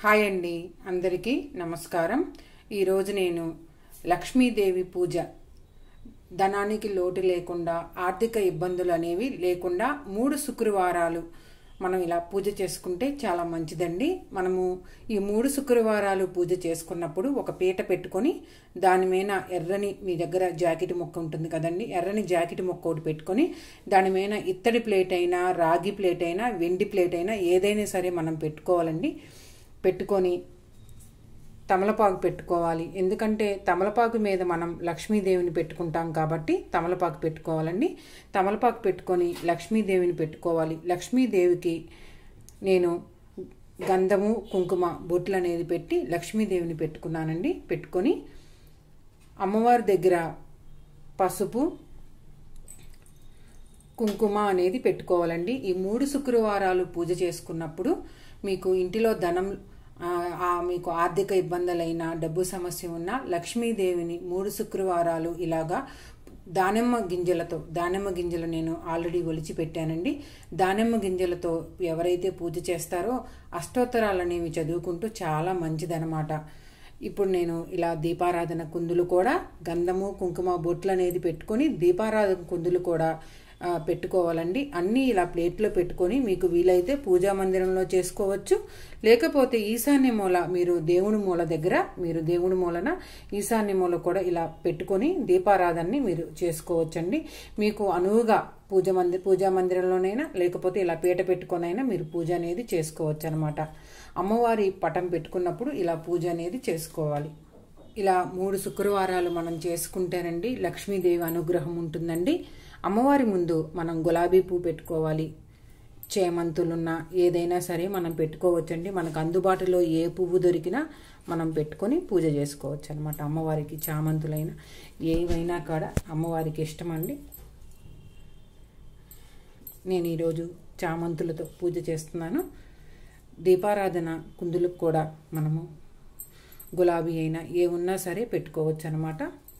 hi అండి అందరికీ నమస్కారం ఈరోజు నేను లక్ష్మీదేవి పూజ ధనానికి లోటు లేకుండా ఆర్థిక ఇబ్బందులు అనేవి లేకుండా మూడు శుక్రవారాలు మనం ఇలా పూజ చేసుకుంటే చాలా మంచిదండి మనము ఈ మూడు శుక్రవారాలు పూజ చేసుకున్నప్పుడు ఒక పీట పెట్టుకొని దాని మీద ఎర్రని మీ దగ్గర జాకెట్ మొక్క ఉంటుంది కదండి ఎర్రని జాకెట్ మొక్క ఒకటి పెట్టుకొని దాని మీద ఇత్తడి ప్లేట్ అయినా రాగి ప్లేట్ అయినా వెండి ప్లేట్ అయినా ఏదైనా సరే మనం పెట్టుకోవాలండి పెట్టుకొని తమలపాకు పెట్టుకోవాలి ఎందుకంటే తమలపాకు మీద మనం లక్ష్మీదేవిని పెట్టుకుంటాం కాబట్టి తమలపాకు పెట్టుకోవాలండి తమలపాకు పెట్టుకొని లక్ష్మీదేవిని పెట్టుకోవాలి లక్ష్మీదేవికి నేను గంధము కుంకుమ బొట్లు అనేది పెట్టి లక్ష్మీదేవిని పెట్టుకున్నానండి పెట్టుకొని అమ్మవారి దగ్గర పసుపు కుంకుమ అనేది పెట్టుకోవాలండి ఈ మూడు శుక్రవారాలు పూజ చేసుకున్నప్పుడు మీకు ఇంటిలో ధనం మీకు ఆర్థిక ఇబ్బందులైన డబ్బు సమస్య ఉన్న లక్ష్మీదేవిని మూడు శుక్రవారాలు ఇలాగా దానిమ్మ గింజలతో దానిమ్మ గింజలు నేను ఆల్రెడీ ఒలిచి పెట్టానండి దానిమ్మ గింజలతో ఎవరైతే పూజ చేస్తారో అష్టోత్తరాలు అనేవి చదువుకుంటూ చాలా మంచిదనమాట ఇప్పుడు నేను ఇలా దీపారాధన కుందులు కూడా గంధము కుంకుమ బొట్లు అనేది పెట్టుకొని దీపారాధన కుందులు కూడా పెట్టుకోవాలండి అన్నీ ఇలా ప్లేట్లో పెట్టుకొని మీకు వీలైతే పూజా మందిరంలో చేసుకోవచ్చు లేకపోతే ఈశాన్య మూల మీరు దేవుని మూల దగ్గర మీరు దేవుని మూలన ఈశాన్య మూల కూడా ఇలా పెట్టుకొని దీపారాధనని మీరు చేసుకోవచ్చండి మీకు అనువుగా పూజ మంది పూజా మందిరంలోనైనా లేకపోతే ఇలా పీట పెట్టుకొనైనా మీరు పూజ అనేది చేసుకోవచ్చు అనమాట అమ్మవారి పటం పెట్టుకున్నప్పుడు ఇలా పూజ అనేది చేసుకోవాలి ఇలా మూడు శుక్రవారాలు మనం చేసుకుంటేనండి లక్ష్మీదేవి అనుగ్రహం ఉంటుందండి అమ్మవారి ముందు మనం గులాబీ పువ్వు పెట్టుకోవాలి చేమంతులున్న ఏదైనా సరే మనం పెట్టుకోవచ్చండి మనకు అందుబాటులో ఏ పువ్వు దొరికినా మనం పెట్టుకొని పూజ చేసుకోవచ్చు అనమాట అమ్మవారికి చామంతులైన ఏవైనా కాడ అమ్మవారికి ఇష్టం అండి నేను ఈరోజు చామంతులతో పూజ చేస్తున్నాను దీపారాధన కుందులకు కూడా మనము గులాబీ అయినా ఏ ఉన్నా సరే పెట్టుకోవచ్చు అనమాట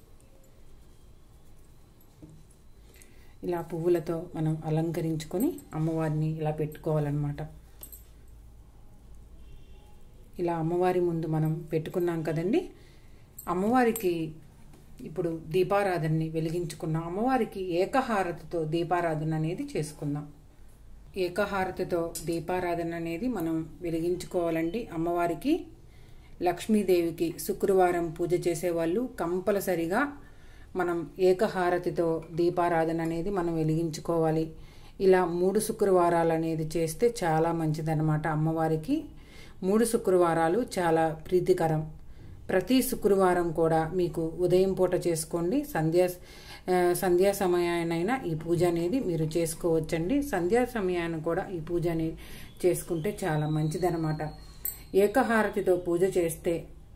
ఇలా పువ్వులతో మనం అలంకరించుకొని అమ్మవారిని ఇలా పెట్టుకోవాలన్నమాట ఇలా అమ్మవారి ముందు మనం పెట్టుకున్నాం కదండి అమ్మవారికి ఇప్పుడు దీపారాధనని వెలిగించుకున్నాం అమ్మవారికి ఏకహారతితో దీపారాధన అనేది చేసుకుందాం ఏకహారతితో దీపారాధన అనేది మనం వెలిగించుకోవాలండి అమ్మవారికి లక్ష్మీదేవికి శుక్రవారం పూజ చేసేవాళ్ళు కంపల్సరిగా మనం ఏకహారతితో దీపారాధన అనేది మనం వెలిగించుకోవాలి ఇలా మూడు శుక్రవారాలు అనేది చేస్తే చాలా మంచిదన్నమాట అమ్మవారికి మూడు శుక్రవారాలు చాలా ప్రీతికరం ప్రతి శుక్రవారం కూడా మీకు ఉదయం పూట చేసుకోండి సంధ్యా సంధ్యా సమయానైనా ఈ పూజ అనేది మీరు చేసుకోవచ్చండి సంధ్యా సమయాన్ని కూడా ఈ పూజ అనేది చేసుకుంటే చాలా మంచిదనమాట ఏకహారతితో పూజ చేస్తే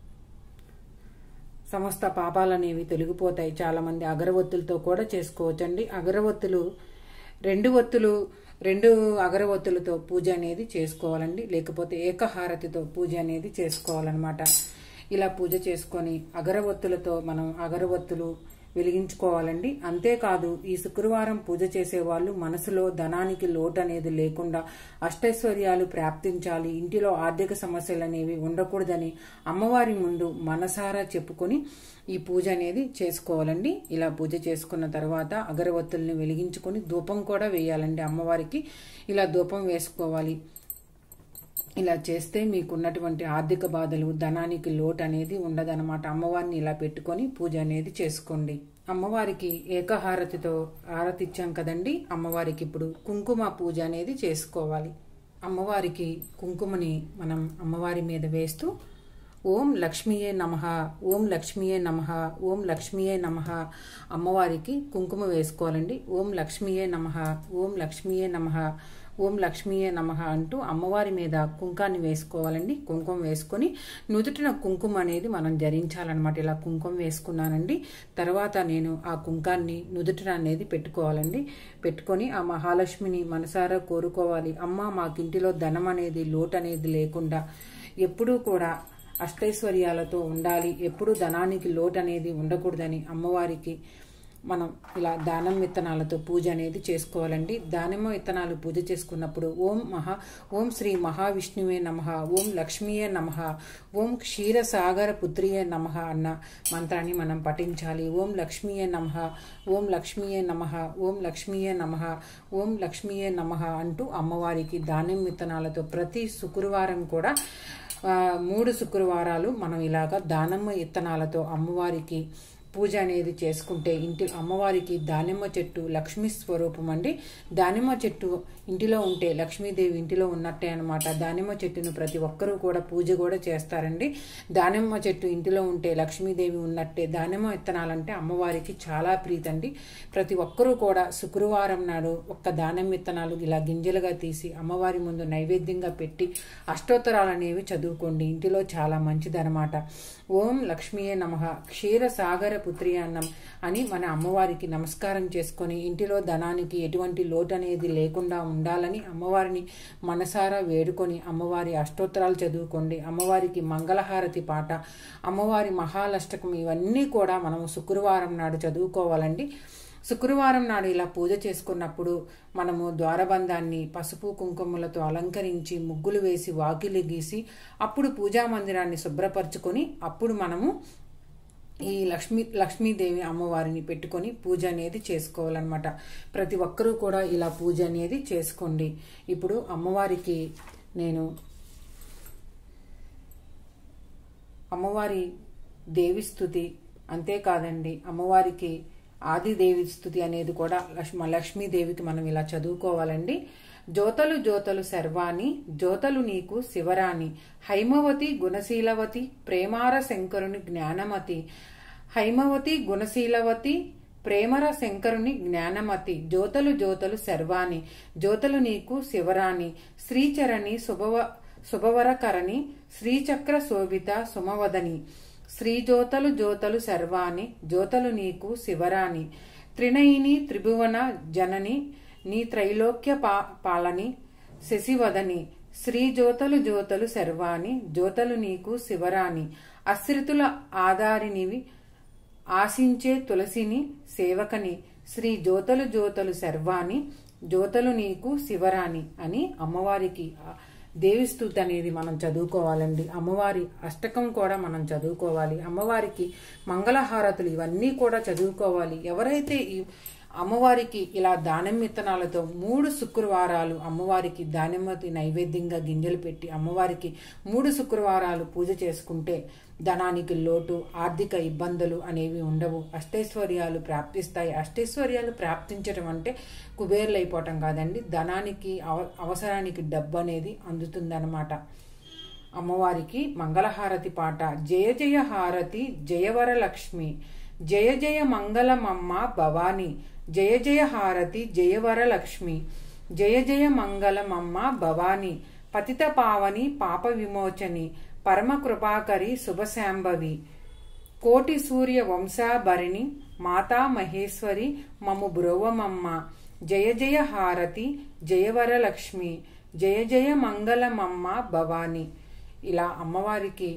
సమస్త పాపాలు అనేవి తొలగిపోతాయి చాలామంది అగరవత్తులతో కూడా చేసుకోవచ్చండి అగరవత్తులు రెండు ఒత్తులు రెండు అగరవత్తులతో పూజ అనేది చేసుకోవాలండి లేకపోతే ఏకహారతితో పూజ అనేది చేసుకోవాలన్నమాట ఇలా పూజ చేసుకొని అగరవత్తులతో మనం అగరవత్తులు వెలిగించుకోవాలండి అంతేకాదు ఈ శుక్రవారం పూజ చేసేవాళ్ళు మనసులో ధనానికి లోటు అనేది లేకుండా అష్టైశ్వర్యాలు ప్రాప్తించాలి ఇంటిలో ఆర్థిక సమస్యలు అనేవి ఉండకూడదని అమ్మవారి ముందు మనసారా చెప్పుకొని ఈ పూజ అనేది చేసుకోవాలండి ఇలా పూజ చేసుకున్న తర్వాత అగరవత్తుల్ని వెలిగించుకొని ధూపం కూడా వేయాలండి అమ్మవారికి ఇలా ధూపం వేసుకోవాలి ఇలా చేస్తే మీకున్నటువంటి ఆర్థిక బాధలు ధనానికి లోటు అనేది ఉండదన్నమాట అమ్మవారిని ఇలా పెట్టుకొని పూజ అనేది చేసుకోండి అమ్మవారికి ఏకహారతితో హారతి ఇచ్చాం కదండి అమ్మవారికి ఇప్పుడు కుంకుమ పూజ అనేది చేసుకోవాలి అమ్మవారికి కుంకుమని మనం అమ్మవారి మీద వేస్తూ ఓం లక్ష్మీయే నమ ఓం లక్ష్మీయే నమ ఓం లక్ష్మీయే నమ అమ్మవారికి కుంకుమ వేసుకోవాలండి ఓం లక్ష్మీయే నమ ఓం లక్ష్మీయే నమ ఓం లక్ష్మీయే నమ అంటూ అమ్మవారి మీద కుంకాన్ని వేసుకోవాలండి కుంకుమ వేసుకొని నుదుటిన కుంకుమ అనేది మనం ధరించాలన్నమాట ఇలా కుంకుమ వేసుకున్నానండి తర్వాత నేను ఆ కుంకాన్ని నుదుటిన అనేది పెట్టుకోవాలండి పెట్టుకొని ఆ మహాలక్ష్మిని మనసారా కోరుకోవాలి అమ్మ మాకింటిలో ధనం అనేది లోటు అనేది లేకుండా ఎప్పుడూ కూడా అష్టైశ్వర్యాలతో ఉండాలి ఎప్పుడు ధనానికి లోటు అనేది ఉండకూడదని అమ్మవారికి మనం ఇలా దానం విత్తనాలతో పూజ అనేది చేసుకోవాలండి దానిమ్మ విత్తనాలు పూజ చేసుకున్నప్పుడు ఓం మహా ఓం శ్రీ మహావిష్ణువే నమ ఓం లక్ష్మీయే నమ ఓం క్షీరసాగర పుత్రియే నమ అన్న మంత్రాన్ని మనం పఠించాలి ఓం లక్ష్మీయే నమ ఓం లక్ష్మీయే నమ ఓం లక్ష్మీయే నమ ఓం లక్ష్మీయే నమ అంటూ అమ్మవారికి ధాన్యం విత్తనాలతో ప్రతి శుక్రవారం కూడా ఆ, మూడు శుక్రవారాలు మనం ఇలాగా దానమ్మ విత్తనాలతో అమ్మవారికి పూజ అనేది చేసుకుంటే ఇంటి అమ్మవారికి దానిమ్మ చెట్టు లక్ష్మీ స్వరూపం అండి దానిమ్మ చెట్టు ఇంటిలో ఉంటే లక్ష్మీదేవి ఇంటిలో ఉన్నట్టే అనమాట దానిమ్మ చెట్టును ప్రతి ఒక్కరూ కూడా పూజ కూడా చేస్తారండి దానిమ్మ చెట్టు ఇంటిలో ఉంటే లక్ష్మీదేవి ఉన్నట్టే దానిమ్మ విత్తనాలంటే అమ్మవారికి చాలా ప్రీతండి ప్రతి ఒక్కరూ కూడా శుక్రవారం నాడు ఒక్క దానిమ్మ విత్తనాలు ఇలా గింజలుగా తీసి అమ్మవారి ముందు నైవేద్యంగా పెట్టి అష్టోత్తరాలు అనేవి చదువుకోండి ఇంటిలో చాలా మంచిదనమాట ఓం లక్ష్మీయే నమ క్షీర సాగర పుత్రి అన్నం అని మన అమ్మవారికి నమస్కారం చేసుకొని ఇంటిలో ధనానికి ఎటువంటి లోటు అనేది లేకుండా ఉండాలని అమ్మవారిని మనసారా వేడుకొని అమ్మవారి అష్టోత్తరాలు చదువుకోండి అమ్మవారికి మంగళహారతి పాట అమ్మవారి మహాలష్టకం ఇవన్నీ కూడా మనం శుక్రవారం నాడు చదువుకోవాలండి శుక్రవారం నాడు ఇలా పూజ చేసుకున్నప్పుడు మనము ద్వారబంధాన్ని పసుపు కుంకుమలతో అలంకరించి ముగ్గులు వేసి వాకిలి గీసి అప్పుడు పూజా మందిరాన్ని శుభ్రపరచుకొని అప్పుడు మనము ఈ లక్ష్మీ లక్ష్మీదేవి అమ్మవారిని పెట్టుకొని పూజ అనేది చేసుకోవాలన్నమాట ప్రతి ఒక్కరూ కూడా ఇలా పూజ అనేది చేసుకోండి ఇప్పుడు అమ్మవారికి నేను అమ్మవారి దేవి స్థుతి అంతేకాదండి అమ్మవారికి ఆది దేవి స్థుతి అనేది కూడా లక్ష్మ లక్ష్మీదేవికి మనం ఇలా చదువుకోవాలండి జ్యోతలు జ్యోతలు సర్వాణి జ్యోతలు నీకు శివరాణి హైమవతి గుణశీలవతి ప్రేమార శంకరుని జ్ఞానమతి హైమవతి గుణశీలవతి ప్రేమర శంకరుని జ్ఞానమతి జ్యోతలు జ్యోతలు సర్వాణి జ్యోతలు నీకు శివరాణి శ్రీచరణి శుభవ శుభవరకరణి శ్రీచక్ర శోభిత సుమవదని శ్రీజ్యోతలు జ్యోతలు సర్వాణి జ్యోతలు నీకు శివరాణి త్రినయిని త్రిభువన జనని నీ త్రైలోక్య పా పాలని శశివదని శ్రీ జ్యోతలు జ్యోతలు సర్వాణి జ్యోతలు నీకు శివరాణి అశ్రితుల ఆధారినివి ఆశించే తులసిని సేవకని శ్రీ జ్యోతలు జ్యోతలు సర్వాణి జ్యోతలు నీకు శివరాణి అని అమ్మవారికి ఆ దేవిస్తూతి అనేది మనం చదువుకోవాలండి అమ్మవారి అష్టకం కూడా మనం చదువుకోవాలి అమ్మవారికి మంగళహారతులు ఇవన్నీ కూడా చదువుకోవాలి ఎవరైతే ఈ అమ్మవారికి ఇలా దానం విత్తనాలతో మూడు శుక్రవారాలు అమ్మవారికి దానిమ్మతి నైవేద్యంగా గింజలు పెట్టి అమ్మవారికి మూడు శుక్రవారాలు పూజ చేసుకుంటే ధనానికి లోటు ఆర్థిక ఇబ్బందులు అనేవి ఉండవు అష్టైశ్వర్యాలు ప్రాప్తిస్తాయి అష్టైశ్వర్యాలు ప్రాప్తించడం అంటే కుబేర్లు అయిపోవటం కాదండి ధనానికి అవ అవసరానికి డబ్బు అనేది అందుతుందన్నమాట అమ్మవారికి మంగళహారతి పాట జయ జయ హారతి జయవరలక్ష్మి జయ జయ మంగళమమ్మ భవాని జయ జయ హారతి జయవరలక్ష్మి జయ జయ మంగళమమ్మ భవాని పతిత పావని పాప విమోచని పరమ కృపాకరి శుభశాంభవి కోటి సూర్య వంశాభరిణి మాతా మహేశ్వరి మము బ్రోవమమ్మ జయ జయ హారతి జయవరలక్ష్మి జయ జయ మంగళమమ్మ భవాని ఇలా అమ్మవారికి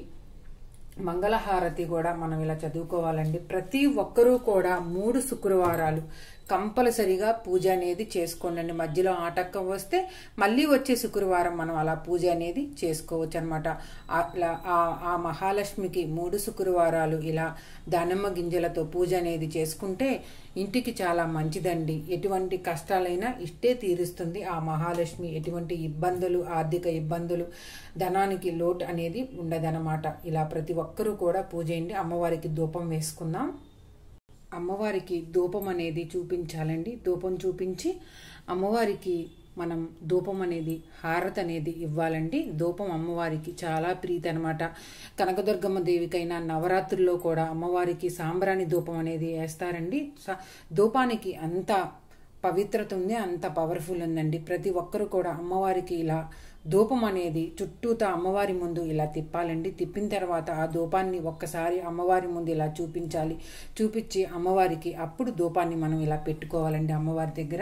మంగళహారతి కూడా మనం ఇలా చదువుకోవాలండి ప్రతి ఒక్కరూ కూడా మూడు శుక్రవారాలు కంపల్సరిగా పూజ అనేది చేసుకోండి మధ్యలో ఆటంకం వస్తే మళ్ళీ వచ్చే శుక్రవారం మనం అలా పూజ అనేది చేసుకోవచ్చు అనమాట అలా ఆ మహాలక్ష్మికి మూడు శుక్రవారాలు ఇలా దానిమ్మ గింజలతో పూజ అనేది చేసుకుంటే ఇంటికి చాలా మంచిదండి ఎటువంటి కష్టాలైనా ఇష్టే తీరుస్తుంది ఆ మహాలక్ష్మి ఎటువంటి ఇబ్బందులు ఆర్థిక ఇబ్బందులు ధనానికి లోటు అనేది ఉండదన్నమాట ఇలా ప్రతి ఒక్కరూ కూడా పూజ చేయండి అమ్మవారికి ధూపం వేసుకుందాం అమ్మవారికి ధూపం అనేది చూపించాలండి ధూపం చూపించి అమ్మవారికి మనం ధూపం అనేది హారతి అనేది ఇవ్వాలండి ధూపం అమ్మవారికి చాలా ప్రీతి అనమాట కనకదుర్గమ్మ దేవికైనా నవరాత్రుల్లో కూడా అమ్మవారికి సాంబ్రాణి ధూపం అనేది వేస్తారండి ధూపానికి అంత పవిత్రత ఉంది అంత పవర్ఫుల్ ఉందండి ప్రతి ఒక్కరు కూడా అమ్మవారికి ఇలా ధూపం అనేది చుట్టూతా అమ్మవారి ముందు ఇలా తిప్పాలండి తిప్పిన తర్వాత ఆ ధూపాన్ని ఒక్కసారి అమ్మవారి ముందు ఇలా చూపించాలి చూపించి అమ్మవారికి అప్పుడు ధూపాన్ని మనం ఇలా పెట్టుకోవాలండి అమ్మవారి దగ్గర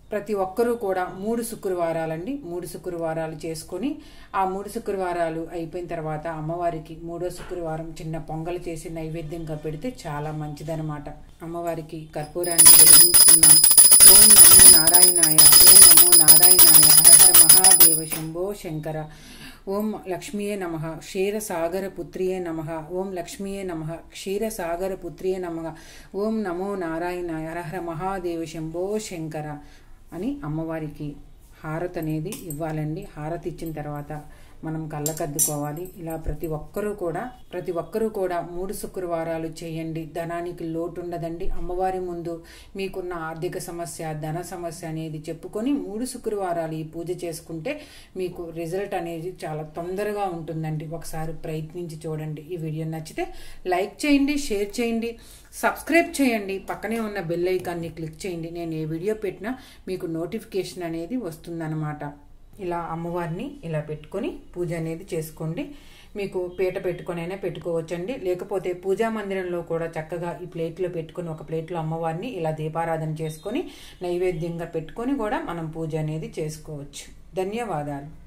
ప్రతి ఒక్కరూ కూడా మూడు శుక్రవారాలండి మూడు శుక్రవారాలు చేసుకొని ఆ మూడు శుక్రవారాలు అయిపోయిన తర్వాత అమ్మవారికి మూడో శుక్రవారం చిన్న పొంగల్ చేసి నైవేద్యంగా పెడితే చాలా మంచిదనమాట అమ్మవారికి కర్పూరాన్ని వెలిగించుకున్న ఓం నమో నారాయణాయ ఓం నమో నారాయణాయ హర హర మహాదేవ శంభో శంకర ఓం లక్ష్మీయే నమ క్షీరసాగర పుత్రియే నమ ఓం లక్ష్మీయే నమ క్షీరసాగర పుత్రియే నమ ఓం నమో నారాయణాయ హర హర మహాదేవ శంభో శంకర అని అమ్మవారికి హారతి అనేది ఇవ్వాలండి హారతి ఇచ్చిన తర్వాత మనం కళ్ళకద్దుకోవాలి ఇలా ప్రతి ఒక్కరూ కూడా ప్రతి ఒక్కరూ కూడా మూడు శుక్రవారాలు చేయండి ధనానికి లోటు ఉండదండి అమ్మవారి ముందు మీకున్న ఆర్థిక సమస్య ధన సమస్య అనేది చెప్పుకొని మూడు శుక్రవారాలు ఈ పూజ చేసుకుంటే మీకు రిజల్ట్ అనేది చాలా తొందరగా ఉంటుందండి ఒకసారి ప్రయత్నించి చూడండి ఈ వీడియో నచ్చితే లైక్ చేయండి షేర్ చేయండి సబ్స్క్రైబ్ చేయండి పక్కనే ఉన్న బెల్ ఐకాన్ని క్లిక్ చేయండి నేను ఏ వీడియో పెట్టినా మీకు నోటిఫికేషన్ అనేది వస్తుందన్నమాట ఇలా అమ్మవారిని ఇలా పెట్టుకొని పూజ అనేది చేసుకోండి మీకు పీట పెట్టుకొనైనా పెట్టుకోవచ్చండి లేకపోతే పూజా మందిరంలో కూడా చక్కగా ఈ ప్లేట్లో పెట్టుకొని ఒక ప్లేట్లో అమ్మవారిని ఇలా దీపారాధన చేసుకొని నైవేద్యంగా పెట్టుకొని కూడా మనం పూజ అనేది చేసుకోవచ్చు ధన్యవాదాలు